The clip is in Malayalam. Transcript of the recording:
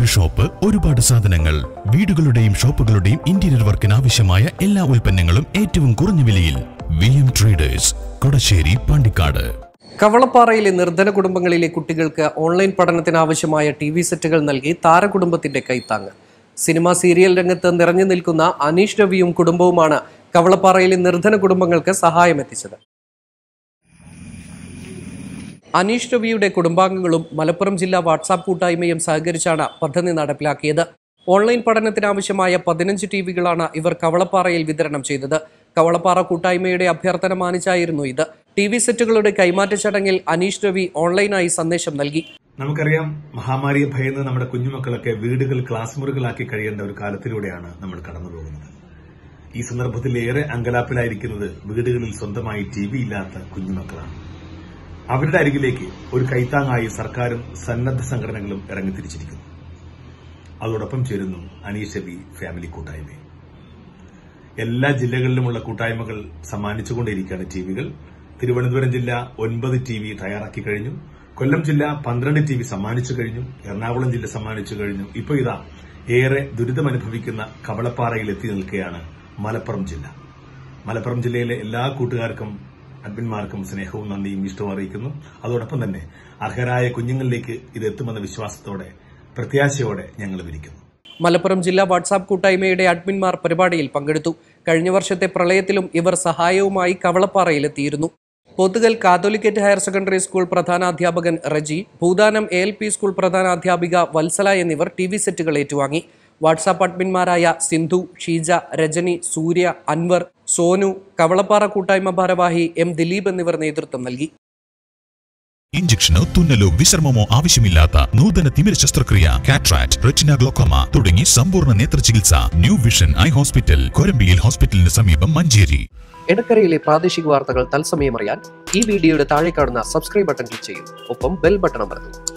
ഒരു ഷോപ്പ് ഒരുപാട് സാധനങ്ങൾ വീടുകളുടെയും ഷോപ്പുകളുടെയും ഇന്റീരിയർ വർക്കിന് ആവശ്യമായ എല്ലാ ഉൽപ്പന്നങ്ങളും ഏറ്റവും കുറഞ്ഞ വിലയിൽ V M traders Kodassery Pandikkad കവളപ്പാറയിലെ നിർധന കുടുംബങ്ങളിലെ കുട്ടികൾക്ക് ഓൺലൈൻ പഠനത്തിന് ആവശ്യമായ ടി വി സെറ്റുകൾ നൽകി താരകുടുംബത്തിന്റെ കൈത്താങ്ങ് സിനിമ സീരിയൽ രംഗത്ത് നിറഞ്ഞു നിൽക്കുന്ന അനീഷ് രവിയും കുടുംബവുമാണ് കവളപ്പാറയിലെ നിർധന കുടുംബങ്ങൾക്ക് സഹായം എത്തിച്ചത് അനീഷ് രവിയുടെ കുടുംബാംഗങ്ങളും മലപ്പുറം ജില്ലാ വാട്സാപ്പ് കൂട്ടായ്മയും സഹകരിച്ചാണ് പദ്ധതി നടപ്പിലാക്കിയത് ഓൺലൈൻ പഠനത്തിനാവശ്യമായ പതിനഞ്ച് ടി വികളാണ് ഇവർ കവളപ്പാറയിൽ വിതരണം ചെയ്തത് കവളപ്പാറ കൂട്ടായ്മയുടെ അഭ്യർത്ഥന മാനിച്ചായിരുന്നു ഇത് ടി വി സെറ്റുകളുടെ കൈമാറ്റ ചടങ്ങിൽ അനീഷ് രവി ഓൺലൈനായി സന്ദേശം നൽകി നമുക്കറിയാം മഹാമാരിയെ ഭയന്ന് നമ്മുടെ കുഞ്ഞുമക്കളൊക്കെ വീടുകൾ ക്ലാസ് മുറികളാക്കി കഴിയേണ്ട ഒരു കാലത്തിലൂടെയാണ് നമ്മൾ കടന്നു പോകുന്നത് ഈ സന്ദർഭത്തിൽ ഏറെ അങ്കലാപ്പിലായിരിക്കുന്നത് വീടുകളിൽ സ്വന്തമായി ടി വി ഇല്ലാത്ത കുഞ്ഞുമക്കളാണ് അവരുടെ അരികിലേക്ക് ഒരു കൈത്താങ്ങായി സർക്കാരും സന്നദ്ധ സംഘടനകളും ഇറങ്ങിത്തിരിച്ചിരിക്കുന്നു അതോടൊപ്പം ചേരുന്നു അനീഷ് ബി ഫാമിലി കൂട്ടായ്മയും എല്ലാ ജില്ലകളിലുമുള്ള കൂട്ടായ്മകൾ സമ്മാനിച്ചുകൊണ്ടേയിരിക്കുകയാണ് ടി വികൾ തിരുവനന്തപുരം ജില്ല ഒൻപത് ടി വി തയ്യാറാക്കി കഴിഞ്ഞു കൊല്ലം ജില്ല പന്ത്രണ്ട് ടി വി സമ്മാനിച്ചു കഴിഞ്ഞു എറണാകുളം ജില്ല സമ്മാനിച്ചു കഴിഞ്ഞു ഇപ്പോൾ ഇതാ ഏറെ ദുരിതമനുഭവിക്കുന്ന കവളപ്പാറയിൽ എത്തി നിൽക്കുകയാണ് മലപ്പുറം ജില്ല മലപ്പുറം ജില്ലയിലെ എല്ലാ കൂട്ടുകാർക്കും അഡ്മിന്മാർക്കും സ്നേഹവും നന്ദിയും ഇഷ്ടവും അറിയിക്കുന്നു അതോടൊപ്പം തന്നെ അർഹരായ കുഞ്ഞുങ്ങളിലേക്ക് ഇത് എത്തുമെന്ന വിശ്വാസത്തോടെ പ്രത്യാശയോടെ ഞങ്ങൾ വിരിക്കുന്നു മലപ്പുറം ജില്ലാ വാട്സാപ്പ് കൂട്ടായ്മയുടെ അഡ്മിന്മാർ പരിപാടിയിൽ പങ്കെടുത്തു കഴിഞ്ഞ വർഷത്തെ പ്രളയത്തിലും ഇവർ സഹായവുമായി കവളപ്പാറയിലെത്തിയിരുന്നു Pothukal Catholicate higher secondary school പ്രധാനാധ്യാപകൻ Reji Bhoodanam A L P school പ്രധാനാധ്യാപിക വത്സല എന്നിവർ ടി വി സെറ്റുകൾ ഏറ്റുവാങ്ങി വാട്സാപ്പ് അഡ്മിന്മാരായ സിന്ധു ഷീജ രജനി സൂര്യ അൻവർ സോനു കവളപ്പാറ കൂട്ടായ്മ ഭാരവാഹി എം ദിലീപ് എന്നിവർ നേതൃത്വം നൽകി ഇഞ്ചക്ഷനോ തുന്നലോ വിശ്രമമോ ആവശ്യമില്ലാത്ത നൂതന തിമിര ശസ്ത്രക്രിയ കാട്രാക്ട് റെറ്റിന ഗ്ലോക്കോമ തുടങ്ങി സമ്പൂർണ്ണ നേത്ര ചികിത്സ ന്യൂ വിഷൻ ഐ ഹോസ്പിറ്റൽ കൊരമ്പിയിൽ ഹോസ്പിറ്റലിന് സമീപം മഞ്ചേരി എടക്കരയിലെ പ്രാദേശിക വാർത്തകൾ തത്സമയം അറിയാൻ ഈ വീഡിയോയുടെ താഴെ കാണുന്ന സബ്സ്ക്രൈബ് ബട്ടൺ ക്ലിക്ക് ചെയ്യൂ ഒപ്പം ബെൽ ബട്ടൺ അമർത്തും